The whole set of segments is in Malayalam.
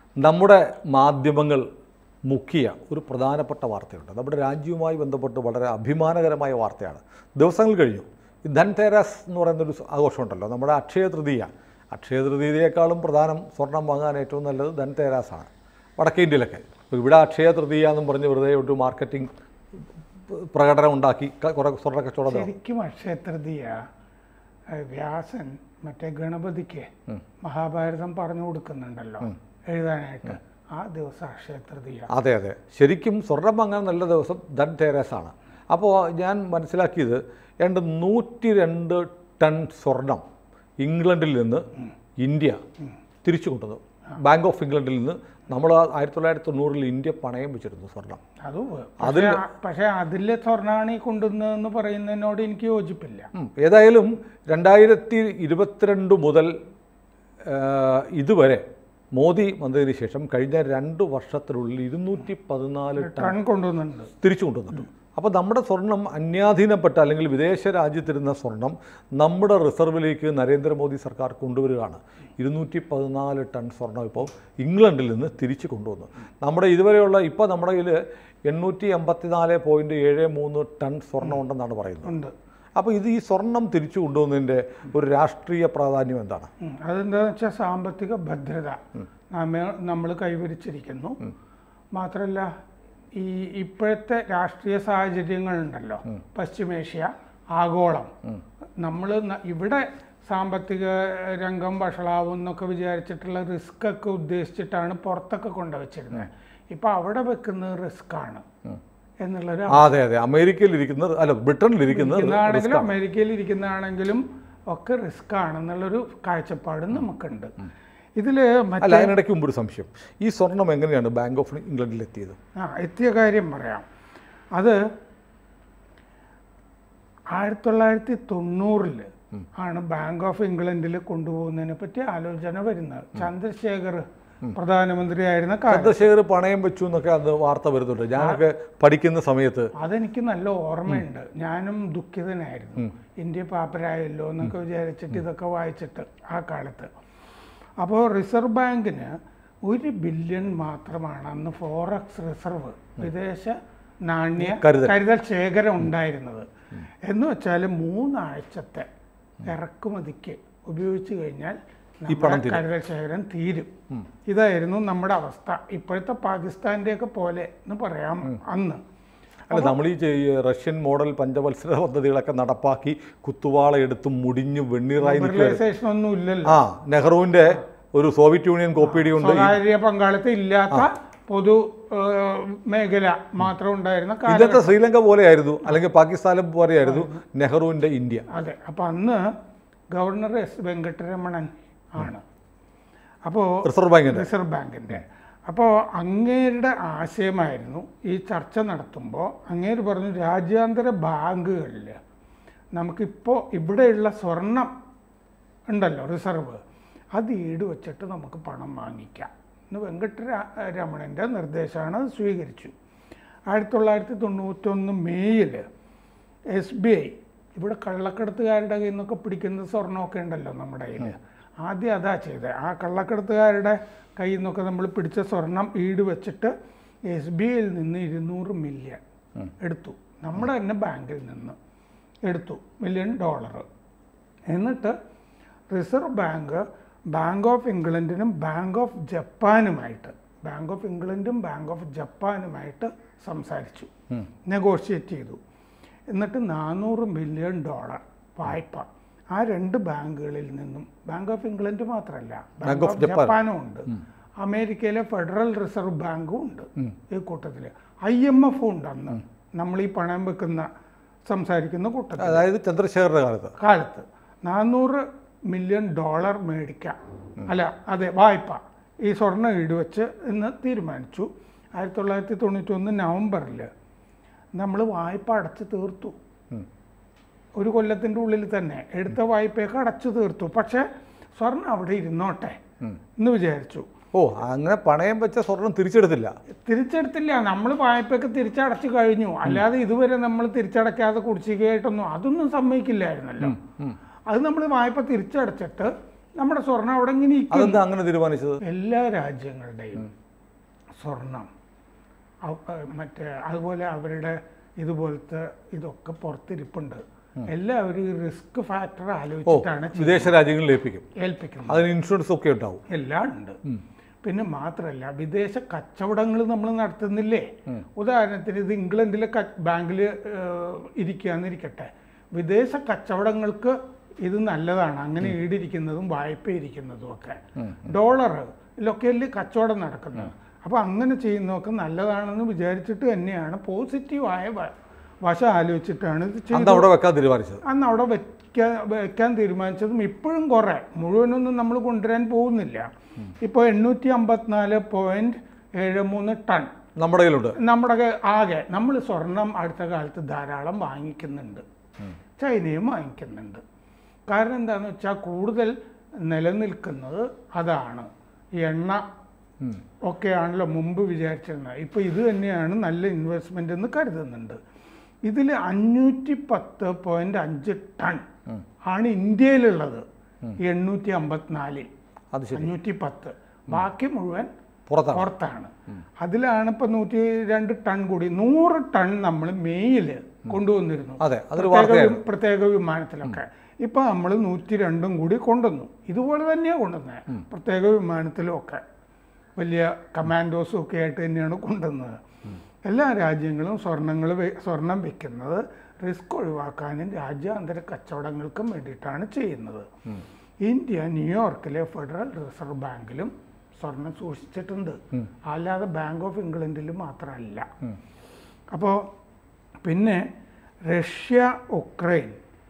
നമ്മുടെ മാധ്യമങ്ങൾ മുക്കിയ ഒരു പ്രധാനപ്പെട്ട വാർത്തയുണ്ട് നമ്മുടെ രാജ്യവുമായി ബന്ധപ്പെട്ട് വളരെ അഭിമാനകരമായ വാർത്തയാണ് ദിവസങ്ങൾ കഴിഞ്ഞു ഈ ധൻതേരാസ് എന്ന് പറയുന്നൊരു ആഘോഷമുണ്ടല്ലോ നമ്മുടെ അക്ഷയ തൃതീയ അക്ഷയ തൃതീയയേക്കാളും പ്രധാനം സ്വർണം വാങ്ങാൻ ഏറ്റവും നല്ലത് ധൻതേരാസാണ് വടക്കേ ഇന്ത്യയിലൊക്കെ ഇപ്പോൾ ഇവിടെ അക്ഷയ തൃതീയ എന്നും പറഞ്ഞ് വെറുതെ ഒരു മാർക്കറ്റിംഗ് പ്രകടനം ഉണ്ടാക്കി ക- കുറേ സ്വർണ്ണ കച്ചവടം നടത്തി. ശരിക്കും അക്ഷയ തൃതീയ ഏഹ്, വ്യാസൻ മറ്റേ ഗണപതിക്ക് മഹാഭാരതം പറഞ്ഞു കൊടുക്കുന്നുണ്ടല്ലോ എഴുതാനായിട്ട് ആ ദിവസം അക്ഷയ തൃതീയ അതെ അതെ ശരിക്കും സ്വർണം വാങ്ങാൻ നല്ല ദിവസം ധൻ തേരസാണ് അപ്പോൾ ഞാൻ മനസ്സിലാക്കിയത് ഏണ്ട് നൂറ്റി രണ്ട് ടൺ സ്വർണം ഇംഗ്ലണ്ടിൽ നിന്ന് ഇന്ത്യ തിരിച്ചു കൊണ്ടുവന്നു ബാങ്ക് ഓഫ് ഇംഗ്ലണ്ടിൽ നിന്ന് നമ്മൾ ആയിരത്തി തൊള്ളായിരത്തി തൊണ്ണൂറിൽ ഇന്ത്യ പണയം വെച്ചിരുന്നു സ്വർണം അത് അതിൽ- പക്ഷേ പക്ഷെ അതിലെ സ്വർണ്ണമാണ് ഈ കൊണ്ടുവന്നതെന്ന് പറയുന്നതിനോട് എനിക്ക് യോജിപ്പില്ല ഉം. ഏതായാലും രണ്ടായിരത്തി ഇരുപത്തിരണ്ട് മുതൽ ആ, ഇതുവരെ മോദി വന്നതിന് ശേഷം കഴിഞ്ഞ രണ്ട് വർഷത്തിനുള്ളിൽ ഇരുന്നൂറ്റി പതിനാല് ടൺ ടൺ കൊണ്ടുവന്നിട്ടുണ്ട് തിരിച്ചു കൊണ്ടുവന്നിട്ടുണ്ട് അപ്പോൾ നമ്മുടെ സ്വർണം അന്യാധീനപ്പെട്ട അല്ലെങ്കിൽ വിദേശ രാജ്യത്തിരുന്ന സ്വർണം നമ്മുടെ റിസർവിലേക്ക് നരേന്ദ്രമോദി സർക്കാർ കൊണ്ടുവരികയാണ് ഇരുന്നൂറ്റി പതിനാല് ടൺ സ്വർണം ഇപ്പോൾ ഇംഗ്ലണ്ടിൽ നിന്ന് തിരിച്ചു കൊണ്ടുവന്നു നമ്മുടെ ഇതുവരെയുള്ള ഇപ്പോൾ നമ്മുടെ കയ്യിൽ എണ്ണൂറ്റി എൺപത്തിനാല് പോയിൻറ്റ് ഏഴ് മൂന്ന് ടൺ സ്വർണം ഉണ്ടെന്നാണ് പറയുന്നത് ഉണ്ട് അപ്പോൾ ഇത് ഈ സ്വർണം തിരിച്ചു കൊണ്ടുവന്നതിൻ്റെ ഒരു രാഷ്ട്രീയ പ്രാധാന്യം എന്താണ് ഉം. അതെന്താന്ന് വെച്ചാൽ സാമ്പത്തിക ഭദ്രത നമ്മൾ കൈവരിച്ചിരിക്കുന്നു മാത്രമല്ല ഈ ഇപ്പോഴത്തെ രാഷ്ട്രീയ സാഹചര്യങ്ങളുണ്ടല്ലോ പശ്ചിമേഷ്യ ആഗോളം നമ്മൾ ഇവിടെ സാമ്പത്തിക രംഗം വഷളാവും എന്നൊക്കെ വിചാരിച്ചിട്ടുള്ള റിസ്ക് ഒക്കെ ഉദ്ദേശിച്ചിട്ടാണ് പുറത്തൊക്കെ കൊണ്ടുവച്ചിരുന്നത് ഇപ്പം അവിടെ വെക്കുന്നത് റിസ്ക് ആണ് എന്നുള്ളൊരു ആ, അതെ അതെ അമേരിക്കയിൽ ഇരിക്കുന്നത് അല്ല ബ്രിട്ടനിൽ ഇരിക്കുന്നത് ഇരിക്കുന്നതാണെങ്കിലും അമേരിക്കയിൽ ഇരിക്കുന്നതാണെങ്കിലും ഒക്കെ റിസ്ക് ആണെന്നുള്ളൊരു കാഴ്ചപ്പാടും നമുക്കുണ്ട് ഇതിൽ മറ്റേ അല്ല അതിനിടയ്ക്ക് മുമ്പ് ഒരു സംശയം ഈ സ്വർണം എങ്ങനെയാണ് ബാങ്ക് ഓഫ് ഇംഗ്ലണ്ടിൽ എത്തിയത് ആ എത്തിയ കാര്യം പറയാം അത് ആയിരത്തി തൊള്ളായിരത്തി തൊണ്ണൂറിൽ ആണ് ബാങ്ക് ഓഫ് ഇംഗ്ലണ്ടിൽ കൊണ്ടുപോകുന്നതിനെ പറ്റി ആലോചന വരുന്നത് ചന്ദ്രശേഖർ പ്രധാനമന്ത്രിയായിരുന്ന കാലം ചന്ദ്രശേഖർ പണയം വെച്ചു എന്നൊക്കെ അന്ന് വാർത്ത വരുന്നുണ്ട് ഞാനൊക്കെ പഠിക്കുന്ന സമയത്ത് അതെനിക്ക് നല്ല ഓർമ്മയുണ്ട് ഞാനും ദുഃഖിതനായിരുന്നു ഇന്ത്യ പാപ്പരായല്ലോ എന്നൊക്കെ വിചാരിച്ചിട്ട് ഇതൊക്കെ വായിച്ചിട്ട് ആ കാലത്ത് അപ്പോൾ റിസർവ് ബാങ്കിന് ഒരു ബില്യൺ മാത്രമാണ് അന്ന് ഫോറക്സ് റിസർവ് വിദേശ നാണ്യ കരുതൽ. കരുതൽ ശേഖരം ഉണ്ടായിരുന്നത് എന്ന് വെച്ചാൽ മൂന്നാഴ്ചത്തെ ഇറക്കുമതിക്ക് ഉപയോഗിച്ച് കഴിഞ്ഞാൽ ഈ പണം നമ്മുടെ കരുതൽ ശേഖരം തീരും ഇതായിരുന്നു നമ്മുടെ അവസ്ഥ ഇപ്പോഴത്തെ പാകിസ്ഥാൻ്റെയൊക്കെ പോലെ എന്ന് പറയാം അന്ന് അല്ല നമ്മൾ ഈ ചെയ്- റഷ്യൻ മോഡൽ പഞ്ചവത്സര പദ്ധതികളൊക്കെ നടപ്പാക്കി കുത്തുവാള എടുത്ത് മുടിഞ്ഞ് വെണ്ണീറായി നിൽക്കുക ലിബറലൈസേഷൻ ഒന്നും ഇല്ലല്ലോ ആ നെഹ്റുവിന്റെ ഒരു സോവിയറ്റ് യൂണിയൻ കോപ്പിയടി കൊണ്ട് സ്വകാര്യ പങ്കാളിത്തം ഇല്ലാത്ത പൊതു ഏഹ്, മേഖല മാത്രം ഉണ്ടായിരുന്ന കാലം ഇന്നത്തെ ശ്രീലങ്ക പോലെയായിരുന്നു അല്ലെങ്കിൽ പാകിസ്ഥാനും പോലെയായിരുന്നു നെഹ്റുവിന്റെ ഇന്ത്യ അതെ അപ്പം അന്ന് ഗവർണർ എസ് വെങ്കട്ടരമണൻ ആണ് അപ്പോൾ റിസർവ് ബാങ്കിന്റെ റിസർവ് ബാങ്കിൻ്റെ അപ്പോൾ അങ്ങേരുടെ ആശയമായിരുന്നു ഈ ചർച്ച നടത്തുമ്പോൾ അങ്ങേര് പറഞ്ഞു രാജ്യാന്തര ബാങ്കുകളിൽ നമുക്കിപ്പോൾ ഇവിടെയുള്ള സ്വർണം ഉണ്ടല്ലോ റിസർവ് അത് ഈട് വെച്ചിട്ട് നമുക്ക് പണം വാങ്ങിക്കാം എന്ന് വെങ്കട്ടരമണൻ്റെ നിർദ്ദേശമാണ് അത് സ്വീകരിച്ചു ആയിരത്തി തൊള്ളായിരത്തി തൊണ്ണൂറ്റൊന്ന് മെയ്യിൽ എസ് ബി ഐ ഇവിടെ കള്ളക്കടത്തുകാരുടെ കയ്യിൽ നിന്നൊക്കെ പിടിക്കുന്ന സ്വർണ്ണമൊക്കെ ഉണ്ടല്ലോ നമ്മുടെ കയ്യിൽ ആദ്യം അതാ ചെയ്തത് ആ കള്ളക്കടത്തുകാരുടെ കയ്യിൽ നിന്നൊക്കെ നമ്മൾ പിടിച്ച സ്വർണം ഈട് വെച്ചിട്ട് എസ് ബി ഐയിൽ നിന്ന് ഇരുന്നൂറ് മില്യൺ എടുത്തു നമ്മുടെ തന്നെ ബാങ്കിൽ നിന്ന് എടുത്തു മില്യൺ ഡോളർ എന്നിട്ട് റിസർവ് ബാങ്ക് ബാങ്ക് ഓഫ് ഇംഗ്ലണ്ടിനും ബാങ്ക് ഓഫ് ജപ്പാനുമായിട്ട് ബാങ്ക് ഓഫ് ഇംഗ്ലണ്ടും ബാങ്ക് ഓഫ് ജപ്പാനുമായിട്ട് സംസാരിച്ചു നെഗോഷിയേറ്റ് ചെയ്തു എന്നിട്ട് നാനൂറ് മില്യൺ ഡോളർ വായ്പ ആ രണ്ട് ബാങ്കുകളിൽ നിന്നും ബാങ്ക് ഓഫ് ഇംഗ്ലണ്ട് മാത്രമല്ല ബാങ്ക് ഓഫ് ജപ്പാനും ഉണ്ട് അമേരിക്കയിലെ ഫെഡറൽ റിസർവ് ബാങ്കും ഉണ്ട് ഈ കൂട്ടത്തിൽ ഐ എം എഫും ഉണ്ട് അന്ന് നമ്മൾ ഈ പണം വെക്കുന്ന സംസാരിക്കുന്ന കൂട്ടത്തിൽ അതായത് ചന്ദ്രശേഖരുടെ കാലത്ത് കാലത്ത് നാനൂറ് മില്യൺ ഡോളർ മേടിക്കാം അല്ല അതെ വായ്പ ഈ സ്വർണ്ണം ഈടുവെച്ച് എന്ന് തീരുമാനിച്ചു ആയിരത്തി തൊള്ളായിരത്തി തൊണ്ണൂറ്റൊന്ന് നവംബറിൽ നമ്മൾ വായ്പ അടച്ചു തീർത്തു ഒരു കൊല്ലത്തിൻ്റെ ഉള്ളിൽ തന്നെ എടുത്ത വായ്പയൊക്കെ അടച്ചു തീർത്തു പക്ഷേ സ്വർണ്ണം അവിടെ ഇരുന്നോട്ടെ എന്ന് വിചാരിച്ചു ഓ അങ്ങനെ പണയം വെച്ച സ്വർണം തിരിച്ചെടുത്തില്ല തിരിച്ചെടുത്തില്ല നമ്മൾ വായ്പയൊക്കെ തിരിച്ചടച്ചു കഴിഞ്ഞു അല്ലാതെ ഇതുവരെ നമ്മൾ തിരിച്ചടയ്ക്കാതെ കുടിശ്ശികയായിട്ടൊന്നും അതൊന്നും സമ്മതിക്കില്ലായിരുന്നല്ലോ അത് നമ്മൾ വായ്പ തിരിച്ചടച്ചിട്ട് നമ്മുടെ സ്വർണം അവിടെ ഇങ്ങനെ ഇരിക്കും. അതെന്താ അങ്ങനെ തീരുമാനിച്ചത് എല്ലാ രാജ്യങ്ങളുടെയും സ്വർണം അവ- ഏഹ് മറ്റേ അതുപോലെ അവരുടെ ഇതുപോലത്തെ ഇതൊക്കെ പുറത്തിരിപ്പുണ്ട് എല്ലാവരും ഈ റിസ്ക് ഫാക്ടർ ഓ ആലോചിച്ചിട്ടാണ് ചെയ്യ- വിദേശ രാജ്യങ്ങളിൽ ഏൽപ്പിക്കും ഏൽപ്പിക്കുന്നത് അതിന് ഇൻഷുറൻസ് ഒക്കെ ഉണ്ടാവും എല്ലാം ഉണ്ട് പിന്നെ മാത്രമല്ല വിദേശ കച്ചവടങ്ങൾ നമ്മൾ നടത്തുന്നില്ലേ ഉദാഹരണത്തിന് ഇത് ഇംഗ്ലണ്ടിലെ ബാങ്കിൽ ഇരിക്കുകയെന്നിരിക്കട്ടെ വിദേശ കച്ചവടങ്ങൾക്ക് ഇത് നല്ലതാണ് അങ്ങനെ ഈടിരിക്കുന്നതും വായ്പ ഇരിക്കുന്നതും ഒക്കെ ഡോളർ ലൊക്കേലിൽ കച്ചവടം നടക്കുന്നത് അപ്പോൾ അങ്ങനെ ചെയ്യുന്നതൊക്കെ നല്ലതാണെന്ന് വിചാരിച്ചിട്ട് തന്നെയാണ് പോസിറ്റീവായ വ- വശം ആലോചിച്ചിട്ടാണ് ഇത് ചെയ്തത് അന്ന് അവിടെ വെക്കാൻ തീരുമാനിച്ചത് അന്ന് അവിടെ വെക്കാൻ വെക്കാൻ തീരുമാനിച്ചതും ഇപ്പോഴും കുറേ മുഴുവനൊന്നും നമ്മൾ കൊണ്ടുവരാൻ പോകുന്നില്ല ഇപ്പോൾ എണ്ണൂറ്റി അമ്പത്തിനാല് പോയിന്റ് ഏഴ് മൂന്ന് ടൺ നമ്മുടെ കയ്യിലുണ്ട് നമ്മുടെ ക- ആകെ നമ്മൾ സ്വർണം അടുത്ത കാലത്ത് ധാരാളം വാങ്ങിക്കുന്നുണ്ട് ചൈനയും വാങ്ങിക്കുന്നുണ്ട് കാരണം എന്താണെന്ന് വെച്ചാൽ കൂടുതൽ നിലനിൽക്കുന്നത് അതാണ് ഈ എണ്ണ ഒക്കെയാണല്ലോ മുമ്പ് വിചാരിച്ചിരുന്നത് ഇപ്പോൾ ഇത് തന്നെയാണ് നല്ല ഇൻവെസ്റ്റ്മെൻ്റ് എന്ന് കരുതുന്നുണ്ട് ഇതിൽ അഞ്ഞൂറ്റി പത്ത് പോയിന്റ് അഞ്ച് ടൺ ആണ് ഇന്ത്യയിലുള്ളത് എണ്ണൂറ്റി അമ്പത്തിനാലിൽ അത് ശരി അഞ്ഞൂറ്റി പത്ത് ബാക്കി മുഴുവൻ പുറത്താണ് പുറത്താണ് അതിലാണ് ഇപ്പൊ നൂറ്റി രണ്ട് ടൺ കൂടി നൂറ് ടൺ നമ്മൾ മെയ്യിൽ കൊണ്ടുവന്നിരുന്നു അതെ അതൊരു പ്രത്യേക വാർത്തയായിരുന്നു വി- പ്രത്യേക വിമാനത്തിലൊക്കെ ഇപ്പൊ നമ്മൾ നൂറ്റി രണ്ടും കൂടി കൊണ്ടുവന്നു ഇതുപോലെ തന്നെയാണ് കൊണ്ടുവന്നത് പ്രത്യേക വിമാനത്തിലും ഒക്കെ വലിയ കമാൻഡോസും ഒക്കെ ആയിട്ട് തന്നെയാണ് കൊണ്ടുവന്നത് എല്ലാ രാജ്യങ്ങളും സ്വർണ്ണങ്ങൾ സ്വർണം വെക്കുന്നത് റിസ്ക് ഒഴിവാക്കാനും രാജ്യാന്തര കച്ചവടങ്ങൾക്കും വേണ്ടിയിട്ടാണ് ചെയ്യുന്നത് ഇന്ത്യ ന്യൂയോർക്കിലെ ഫെഡറൽ റിസർവ് ബാങ്കിലും സ്വർണം സൂക്ഷിച്ചിട്ടുണ്ട് അല്ലാതെ ബാങ്ക് ഓഫ് ഇംഗ്ലണ്ടിൽ മാത്രമല്ല അപ്പോൾ പിന്നെ റഷ്യ ഉക്രൈൻ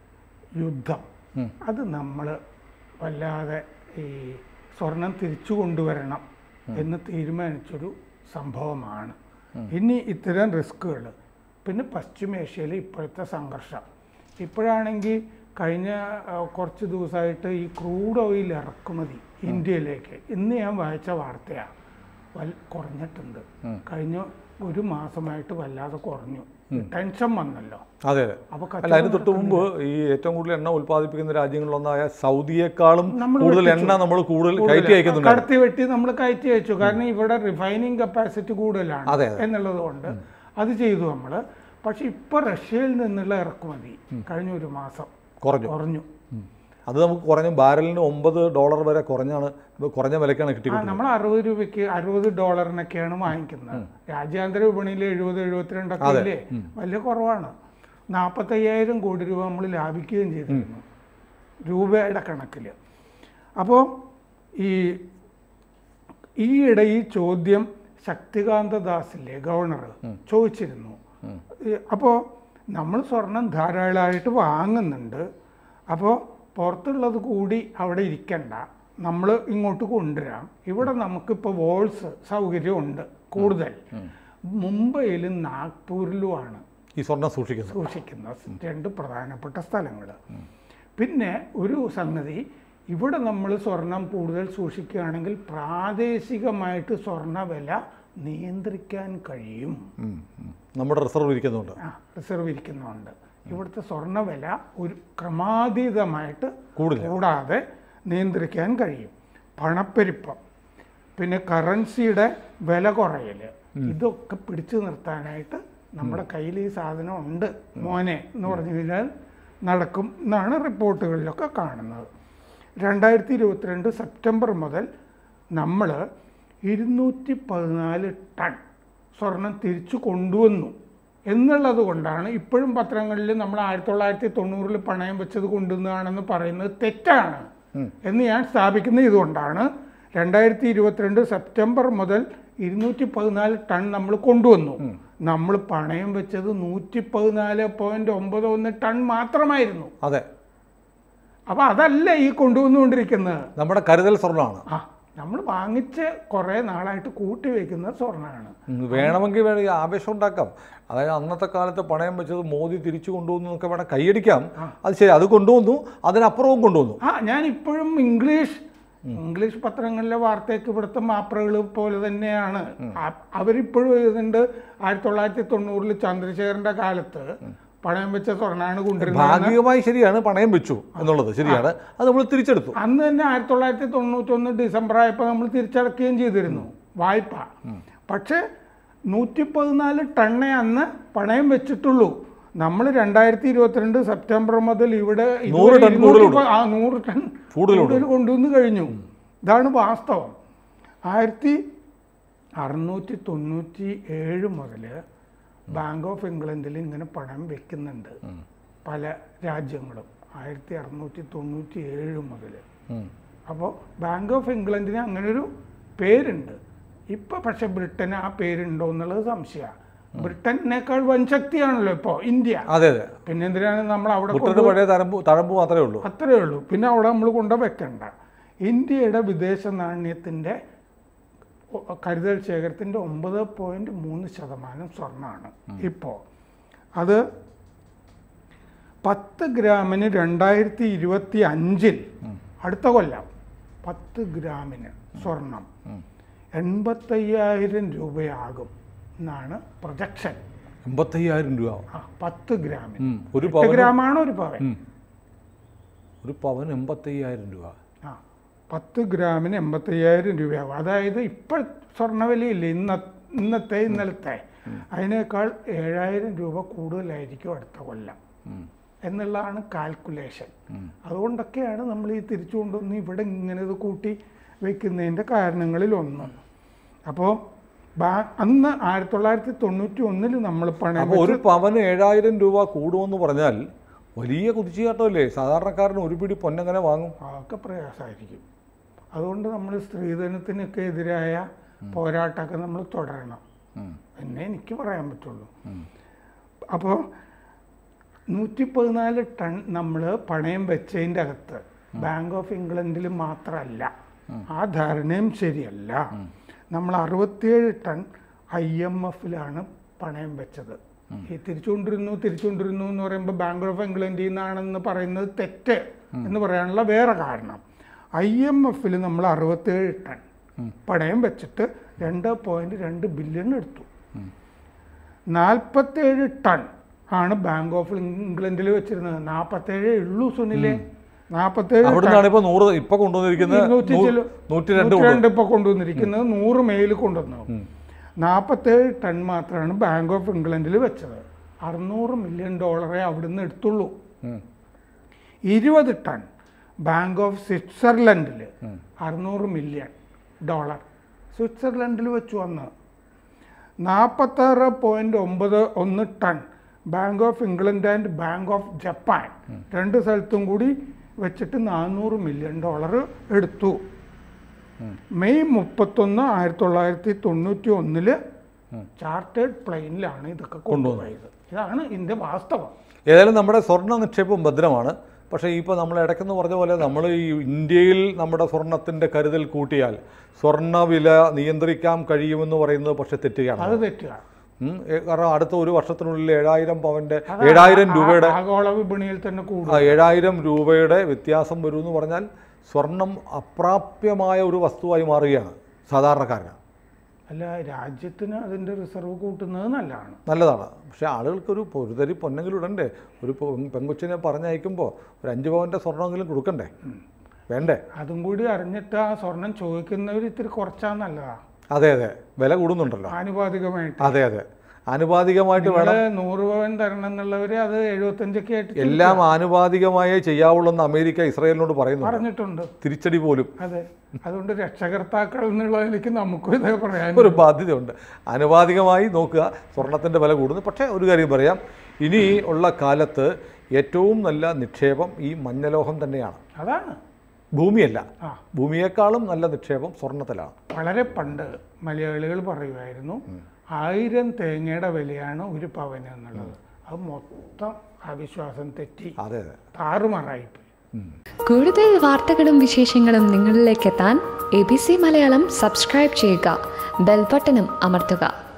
യുദ്ധം അത് നമ്മൾ വല്ലാതെ ഈ സ്വർണം തിരിച്ചു കൊണ്ടുവരണം എന്ന് തീരുമാനിച്ചൊരു സംഭവമാണ് ഇനി ഇത്തരം റിസ്കുകൾ പിന്നെ പശ്ചിമേഷ്യയിലെ ഇപ്പോഴത്തെ സംഘർഷം ഇപ്പോഴാണെങ്കിൽ കഴിഞ്ഞ ആ, കുറച്ച് ദിവസമായിട്ട് ഈ ക്രൂഡ് ഓയിൽ ഇറക്കുമതി ഇന്ത്യയിലേക്ക് ഇന്ന് ഞാൻ വായിച്ച വാർത്തയാണ് വൽ കുറഞ്ഞിട്ടുണ്ട് കഴിഞ്ഞ ഒരു മാസമായിട്ട് വല്ലാതെ കുറഞ്ഞു ടെൻഷൻ വന്നല്ലോ അതെ അതെ അപ്പോൾ അല്ല അതിന് തൊട്ട് മുമ്പ് ഈ ഏറ്റവും കൂടുതൽ എണ്ണ ഉൽപ്പാദിപ്പിക്കുന്ന രാജ്യങ്ങളിലൊന്നായ സൗദിയേക്കാളും നമ്മൾ കൂടുതൽ എണ്ണ നമ്മൾ കൂടുതൽ കയറ്റി അയക്കുന്നുണ്ട് കടത്തി വെട്ടി നമ്മൾ കയറ്റി അയച്ചു കാരണം ഇവിടെ റിഫൈനിങ് കപ്പാസിറ്റി കൂടുതലാണ് അതെ, എന്നുള്ളത് കൊണ്ട് അത് ചെയ്തു നമ്മൾ പക്ഷെ ഇപ്പൊ റഷ്യയിൽ നിന്നുള്ള ഇറക്കുമതി കഴിഞ്ഞ ഒരു മാസം കുറഞ്ഞു കുറഞ്ഞു അത് നമുക്ക് കുറഞ്ഞ ബാരലിന് ഒമ്പത് ഡോളർ വരെ കുറഞ്ഞാണ് ഇത് കുറഞ്ഞ വിലക്കാണ് ആ കിട്ടിയത് നമ്മൾ അറുപത് രൂപയ്ക്ക് അറുപത് ഡോളറിനൊക്കെയാണ് വാങ്ങിക്കുന്നത് രാജ്യാന്തര വിപണിയിൽ എഴുപത് എഴുപത്തിരണ്ടൊക്കെ ഇല്ലേ വലിയ കുറവാണ് നാൽപ്പത്തയ്യായിരം കോടി രൂപ നമ്മൾ ലാഭിക്കുകയും ചെയ്തിരുന്നു രൂപയുടെ കണക്കിൽ അപ്പോൾ ഈ ഈയിടെ ഈ ചോദ്യം ശക്തികാന്ത ദാസില്ലേ ഗവർണർ ചോദിച്ചിരുന്നു അപ്പോൾ നമ്മൾ സ്വർണം ധാരാളമായിട്ട് വാങ്ങുന്നുണ്ട് അപ്പോൾ പുറത്തുള്ളത് കൂടി അവിടെ ഇരിക്കണ്ട നമ്മൾ ഇങ്ങോട്ട് കൊണ്ടുവരാം ഇവിടെ നമുക്കിപ്പോൾ വോൾസ് സൗകര്യമുണ്ട് കൂടുതൽ മുംബൈയിലും നാഗ്പൂരിലുമാണ് ഈ സ്വർണം സൂക്ഷിക്കുന്നത് സൂക്ഷിക്കുന്ന രണ്ട് പ്രധാനപ്പെട്ട സ്ഥലങ്ങൾ പിന്നെ ഒരു സംഗതി ഇവിടെ നമ്മൾ സ്വർണം കൂടുതൽ സൂക്ഷിക്കുകയാണെങ്കിൽ പ്രാദേശികമായിട്ട് സ്വർണ്ണ വില നിയന്ത്രിക്കാൻ കഴിയും ഉം, ഉം. നമ്മുടെ റിസർവ് ഇരിക്കുന്നുണ്ട് ആ റിസർവ് ഇരിക്കുന്നുണ്ട് ഇവിടുത്തെ സ്വർണ്ണ വില ഒരു ക്രമാതീതമായിട്ട് കൂടില്ല കൂടാതെ നിയന്ത്രിക്കാൻ കഴിയും പണപ്പെരുപ്പം പിന്നെ കറൻസിയുടെ വില കുറയൽ ഇതൊക്കെ പിടിച്ചു നിർത്താനായിട്ട് നമ്മുടെ കയ്യിൽ ഈ സാധനം ഉണ്ട് മോനെ എന്ന് പറഞ്ഞു കഴിഞ്ഞാൽ നടക്കും എന്നാണ് റിപ്പോർട്ടുകളിലൊക്കെ കാണുന്നത് രണ്ടായിരത്തി ഇരുപത്തിരണ്ട് സെപ്റ്റംബർ മുതൽ നമ്മൾ ഇരുന്നൂറ്റി പതിനാല് ടൺ സ്വർണം തിരിച്ചു കൊണ്ടുവന്നു എന്നുള്ളത് കൊണ്ടാണ് ഇപ്പോഴും പത്രങ്ങളിൽ നമ്മൾ ആയിരത്തി തൊള്ളായിരത്തി തൊണ്ണൂറിൽ പണയം വെച്ചത് കൊണ്ടുവന്നതാണെന്ന് പറയുന്നത് തെറ്റാണ് എന്ന് ഞാൻ സ്ഥാപിക്കുന്നത് ഇതുകൊണ്ടാണ് രണ്ടായിരത്തി ഇരുപത്തിരണ്ട് സെപ്റ്റംബർ മുതൽ ഇരുന്നൂറ്റി പതിനാല് ടൺ നമ്മൾ കൊണ്ടുവന്നു നമ്മൾ പണയം വെച്ചത് നൂറ്റി പതിനാല് പോയിന്റ് ഒമ്പത് ഒന്ന് ടൺ മാത്രമായിരുന്നു അതെ അപ്പോൾ അതല്ല ഈ കൊണ്ടുവന്നുകൊണ്ടിരിക്കുന്നത് നമ്മുടെ കരുതൽ സ്വർണ്ണമാണ് ആ നമ്മൾ വാങ്ങിച്ച് കുറേ നാളായിട്ട് കൂട്ടി വയ്ക്കുന്ന സ്വർണ്ണമാണ് ഉം, വേണമെങ്കിൽ വേണം ഈ ആവേശം ഉണ്ടാക്കാം അതായത് അന്നത്തെ കാലത്ത് പണയം വെച്ചത് മോദി തിരിച്ചു കൊണ്ടുവന്നു എന്നൊക്കെ വേണം കൈയടിക്കാം അത് ശരി അത് കൊണ്ടുവന്നു അതിനപ്പുറവും കൊണ്ടുവന്നു ആ ഞാൻ ഇപ്പോഴും ഇംഗ്ലീഷ് ഇംഗ്ലീഷ് പത്രങ്ങളിലെ വാർത്തയൊക്കെ ഇവിടുത്തെ മാപ്രകൾ പോലെ തന്നെയാണ് ആ- അവരിപ്പോഴും എഴുതുന്നുണ്ട് ആയിരത്തി തൊള്ളായിരത്തി തൊണ്ണൂറിൽ ചന്ദ്രശേഖരൻ്റെ കാലത്ത് പണയം വെച്ച സ്വർണ്ണമാണ് കൊണ്ടിരുന്നത് ഭാഗികമായി ശരിയാണ് പണയം വെച്ചു എന്നുള്ളത് ശരിയാണ് അത് നമ്മൾ തിരിച്ചെടുത്തു അന്ന് തന്നെ ആയിരത്തി തൊള്ളായിരത്തി തൊണ്ണൂറ്റൊന്ന് ഡിസംബർ ആയപ്പോൾ നമ്മൾ തിരിച്ചടക്കുകയും ചെയ്തിരുന്നു വായ്പ പക്ഷേ നൂറ്റി പതിനാല് ടണ്ണേ അന്ന് പണയം വെച്ചിട്ടുള്ളൂ നമ്മൾ രണ്ടായിരത്തി ഇരുപത്തിരണ്ട് സെപ്റ്റംബർ മുതൽ ഇവിടെ നൂറ് ഇതുവരെ ടൺ ഇരുന്നൂറ്റി കൂടുതലുണ്ട്. പ- ആ നൂറ് ടൺ കൂടുതലുണ്ട്. കൂടുതൽ കൊണ്ടുവന്ന് കഴിഞ്ഞു ഇതാണ് വാസ്തവം ആയിരത്തി അറുന്നൂറ്റി തൊണ്ണൂറ്റി ഏഴ് മുതൽ ബാങ്ക് ഓഫ് ഇംഗ്ലണ്ടിൽ ഇങ്ങനെ പണം വെക്കുന്നുണ്ട് പല രാജ്യങ്ങളും ആയിരത്തി അറുന്നൂറ്റി തൊണ്ണൂറ്റി ഏഴ് മുതൽ ഉം. അപ്പോൾ ബാങ്ക് ഓഫ് ഇംഗ്ലണ്ടിന് അങ്ങനെ ഒരു പേരുണ്ട് ഇപ്പൊ പക്ഷെ ബ്രിട്ടന് ആ പേരുണ്ടോ എന്നുള്ളത് സംശയമാണ് ബ്രിട്ടനേക്കാൾ വൻ ശക്തിയാണല്ലോ ഇപ്പോൾ ഇന്ത്യ അതെ അതെ പിന്നെ എന്തിനാണ് നമ്മൾ അവിടെ ബ്രിട്ടന് പഴയ തഴമ്പ് തഴമ്പ് മാത്രമേ ഉള്ളൂ അത്രേ ഉള്ളൂ പിന്നെ അവിടെ നമ്മൾ കൊണ്ട് വെക്കണ്ട ഇന്ത്യയുടെ വിദേശ നാണ്യത്തിൻ്റെ ഒ- കരുതൽ ശേഖരത്തിൻ്റെ ഒമ്പത് പോയിൻറ്റ് മൂന്ന് ശതമാനം സ്വർണ്ണമാണ് ഇപ്പോൾ അത് പത്ത് ഗ്രാമിന് രണ്ടായിരത്തി ഇരുപത്തി അഞ്ചിൽ അടുത്ത കൊല്ലം പത്ത് ഗ്രാമിന് സ്വർണം എൺപത്തയ്യായിരം രൂപയാകും എന്നാണ് പ്രൊജക്ഷൻ എൺപത്തയ്യായിരം രൂപ ആ പത്ത് ഗ്രാമിന് ഉം. ഒരു എട്ട് പവൻ ഗ്രാമാണ് ഒരു പവൻ ഉം. ഒരു പവൻ എൺപത്തയ്യായിരം രൂപ ആ പത്ത് ഗ്രാമിന് എൺപത്തയ്യായിരം രൂപയാവും അതായത് ഇപ്പോൾ സ്വർണ്ണവിലയില്ലേ ഇന്ന ഇന്നത്തെ ഇന്നലത്തെ അതിനേക്കാൾ ഏഴായിരം രൂപ കൂടുതലായിരിക്കും അടുത്ത കൊല്ലം ഉം. എന്നുള്ളതാണ് കാൽക്കുലേഷൻ അതുകൊണ്ടൊക്കെയാണ് നമ്മൾ ഈ തിരിച്ചു കൊണ്ടുവന്ന് ഇവിടെ ഇങ്ങനെ ഇത് കൂട്ടി വെക്കുന്നതിൻ്റെ കാരണങ്ങളിൽ ഒന്ന് അപ്പോൾ അന്ന് ആയിരത്തി തൊള്ളായിരത്തി തൊണ്ണൂറ്റി ഒന്നിൽ നമ്മൾ പണയം അപ്പോൾ ഒരു പവന് ഏഴായിരം രൂപ കൂടുമെന്ന് പറഞ്ഞാൽ വലിയ കുതിച്ചുചാട്ടമല്ലേ സാധാരണക്കാരന് ഒരു പിടി പൊന്നെങ്ങനെ വാങ്ങും അതൊക്കെ പ്രയാസമായിരിക്കും അതുകൊണ്ട് നമ്മൾ സ്ത്രീധനത്തിനൊക്കെ എതിരായ പോരാട്ടമൊക്കെ നമ്മൾ തുടരണം ഉം. എന്നേ എനിക്ക് പറയാൻ പറ്റുള്ളൂ ഉം. അപ്പോൾ നൂറ്റി പതിനാല് ടൺ നമ്മൾ പണയം വെച്ചതിൻ്റെ അകത്ത് ബാങ്ക് ഓഫ് ഇംഗ്ലണ്ടിൽ മാത്രമല്ല ആ ധാരണയും ശരിയല്ല നമ്മൾ അറുപത്തിയേഴ് ടൺ ഐ എം എഫിലാണ് പണയം വെച്ചത് ഈ തിരിച്ചുകൊണ്ടിരുന്നു തിരിച്ചുകൊണ്ടിരുന്നു എന്ന് പറയുമ്പോൾ ബാങ്ക് ഓഫ് ഇംഗ്ലണ്ടിൽ നിന്നാണെന്ന് പറയുന്നത് തെറ്റ് എന്ന് പറയാനുള്ള വേറെ കാരണം ഐ എം എഫിൽ നമ്മൾ അറുപത്തേഴ് ടൺ പണയം വെച്ചിട്ട് രണ്ട് പോയിന്റ് രണ്ട് ബില്യൺ എടുത്തു നാൽപ്പത്തേഴ് ടൺ ആണ് ബാങ്ക് ഓഫ് ഇംഗ്ലണ്ടിൽ വെച്ചിരുന്നത് നാൽപ്പത്തേഴേ ഉള്ളൂ സുനിലെ നാൽപ്പത്തേഴ് അവിടെ നിന്നാണ് ഇപ്പൊ നൂറ് ഇപ്പൊ കൊണ്ടുവന്നിരിക്കുന്നത് ഇരുന്നൂറ്റി നൂ- ചില- നൂറ്റി രണ്ട് നൂറ്റി രണ്ട് ഇപ്പൊ കൊണ്ടുവന്നിരിക്കുന്നത് നൂറ് മെയിൽ കൊണ്ടുവന്നു നാൽപ്പത്തേഴ് ടൺ മാത്രമാണ് ബാങ്ക് ഓഫ് ഇംഗ്ലണ്ടിൽ വെച്ചത് അറുന്നൂറ് മില്യൺ ഡോളറെ അവിടുന്ന് എടുത്തുള്ളൂ ഉം. ഇരുപത് ടൺ ബാങ്ക് ഓഫ് സ്വിറ്റ്സർലൻഡിൽ അറുന്നൂറ് മില്യൺ ഡോളർ സ്വിറ്റ്സർലൻഡിൽ വെച്ചു അന്ന് നാൽപ്പത്താറ് പോയിന്റ് ഒമ്പത് ഒന്ന് ton bank of England and bank of Japan രണ്ട് സ്ഥലത്തും കൂടി വെച്ചിട്ട് നാനൂറ് മില്യൺ ഡോളർ എടുത്തു മെയ് മുപ്പത്തൊന്ന് ആയിരത്തി തൊള്ളായിരത്തി തൊണ്ണൂറ്റി ഒന്നില് ചാർട്ടേഡ് പ്ലെയിനിലാണ് ഇതൊക്കെ കൊണ്ടുപോയത് ഇതാണ് ഇതിൻ്റെ വാസ്തവം ഏതായാലും നമ്മുടെ സ്വർണ്ണ നിക്ഷേപം ഭദ്രമാണ് പക്ഷേ ഇപ്പോൾ നമ്മൾ ഇടയ്ക്കെന്ന് പറഞ്ഞ പോലെ നമ്മൾ ഈ ഇന്ത്യയിൽ നമ്മുടെ സ്വർണത്തിൻ്റെ കരുതൽ കൂട്ടിയാൽ സ്വർണ്ണവില നിയന്ത്രിക്കാൻ കഴിയുമെന്ന് പറയുന്നത് പക്ഷേ തെറ്റുകയാണ് അത് തെറ്റുക ഉം, ഏ- കാരണം അടുത്ത ഒരു വർഷത്തിനുള്ളിൽ ഏഴായിരം പവൻ്റെ ഏഴായിരം രൂപയുടെ ആഗോള വിപണിയിൽ തന്നെ കൂടും ആ ഏഴായിരം രൂപയുടെ വ്യത്യാസം വരുമെന്ന് പറഞ്ഞാൽ സ്വർണം അപ്രാപ്യമായ ഒരു വസ്തുവായി മാറുകയാണ് സാധാരണക്കാരന് അല്ല രാജ്യത്തിന് അതിൻ്റെ റിസർവ് കൂട്ടുന്നത് നല്ലതാണ് നല്ലതാണ് പക്ഷേ ആളുകൾക്കൊരു ഒരു തരി പൊന്നെങ്കിലും ഇടണ്ടേ ഒരു പൊ- പെങ്കൊച്ചിനെ പറഞ്ഞയക്കുമ്പോൾ ഒരു അഞ്ച് പവൻ്റെ സ്വർണ്ണമെങ്കിലും കൊടുക്കണ്ടേ വേണ്ടേ അതും കൂടി അറിഞ്ഞിട്ട് ആ സ്വർണം ചോദിക്കുന്നവർ ഇത്തിരി കുറച്ചാൽ നല്ലതാ അതെ അതെ വില കൂടുന്നുണ്ടല്ലോ ആനുപാതികമായിട്ട് അതെ അതെ ആനുപാതികമായിട്ട് വേണം നിങ്ങള് നൂറ് പവൻ തരണം എന്നുള്ളവര് അത് എഴുപത്തഞ്ചൊക്കെ ആയിട്ട് എല്ലാം ആനുപാതികമായേ ചെയ്യാവുള്ളൂ എന്ന് അമേരിക്ക ഇസ്രായേലിനോട് പറയുന്നുണ്ട് പറഞ്ഞിട്ടുണ്ട് തിരിച്ചടി പോലും അതെ അതുകൊണ്ട് രക്ഷകർത്താക്കൾ എന്നുള്ളതിലേക്ക് നമുക്കും ഇതേ പറയാൻ ഒരു ബാധ്യതയുണ്ട് ആനുപാതികമായി നോക്കുക സ്വർണത്തിൻ്റെ വില കൂടുന്നു പക്ഷേ ഒരു കാര്യം പറയാം ഇനി ഉള്ള കാലത്ത് ഏറ്റവും നല്ല നിക്ഷേപം ഈ മഞ്ഞലോഹം തന്നെയാണ് അതാണ് ഭൂമിയല്ല ആ ഭൂമിയേക്കാളും നല്ല നിക്ഷേപം സ്വർണത്തിലാണ് വളരെ പണ്ട് മലയാളികൾ പറയുമായിരുന്നു ആയിരം തേങ്ങയുടെ വിലയാണ് ഒരു പവന് എന്നുള്ളത് അത് മൊത്തം അവിശ്വാസം തെറ്റി അതെ അതെ താറുമാറായിപ്പോയി കൂടുതൽ വാർത്തകളും വിശേഷങ്ങളും നിങ്ങളിലേക്ക് എത്താൻ A B C Malayalam subscribe ചെയ്യുക ബെൽബട്ടനും അമർത്തുക